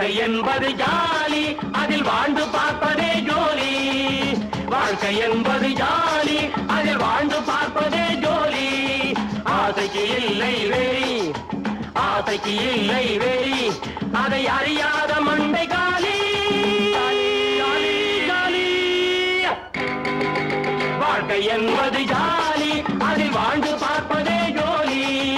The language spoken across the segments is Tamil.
வாழ்க்கை என்பது ஜாலி அதில் வாழ்ந்து பார்ப்பதே ஜோலி வாழ்க்கை என்பது ஜாலி அதில் வாழ்ந்து பார்ப்பதே ஜோலி ஆசைக்கு இல்லை வெறி ஆசைக்கு இல்லை வெறி அதை அறியாத மண்டை காலி காலி, காலி. வாழ்க்கை என்பது ஜாலி அதில் வாழ்ந்து பார்ப்பதே ஜோலி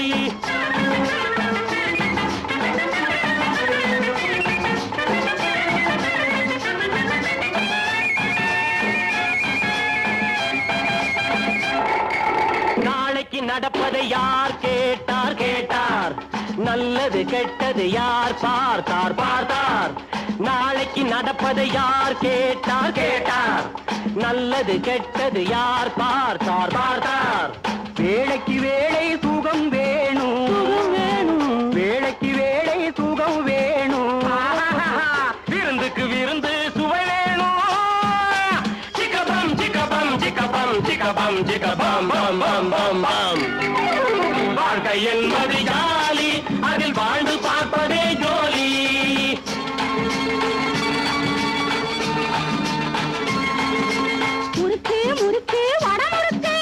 நாளைக்கு நடப்பதை யார் கேட்டார் கேட்டார் நல்லது கெட்டது யார் பார்த்தார் பார்த்தார் நாளைக்கு நடப்பதை யார் கேட்டார் கேட்டார் நல்லது கெட்டது யார் பார்த்தார் பார்த்தார் வேலைக்கு வேலை சுகம் வேணும் வேணும் வேலைக்கு வேலை சுகம் வேணும் விருந்துக்கு விருந்து சுவை வேணும் சிக்கபம் சிக்கபம் சிக்கபம் சிக்கபம் சிக்கபம் பம் பம் பம் பம் வாழ்க்கை என்பது ஜாலி அதில் வாழ்ந்து பார்ப்பதே ஜோலி முறுக்கு முறுக்கு வட முறுக்கு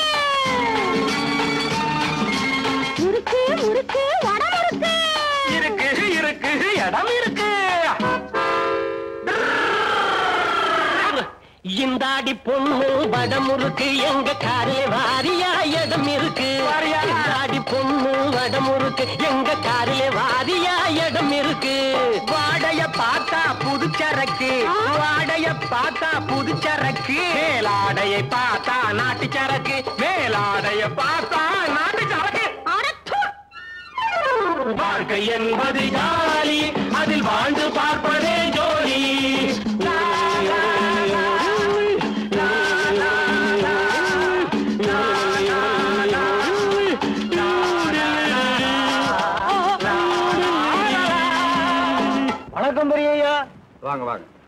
முறுக்கு முறுக்கு வட முறுக்கு இருக்கு இருக்கு இடம் இருக்கு இந்தாடி பொண்ணு வடமுறுக்கு எங்க காரில வாரியா இடம் இருக்கு இந்தாடி பொண்ணு வடமுறுக்கு எங்க காரில வாரியா இடம் இருக்கு வாடைய பார்த்தா புதுச்சரக்கு வாடைய பார்த்தா புதுச்சரக்கு மேலாடையை பார்த்தா நாட்டு சரக்கு மேலாடைய பார்த்தா நாட்டு சரக்கு வாழ்க்கை என்பது ஜாலி அதில் வாழ்ந்து பார்ப்பதே ஜோலி லா, லா, லா, லா, லா, லா, லா, லா, லா, லா, லா, லா, லா. வணக்கம் பெரியய்யா வாங்க வாங்க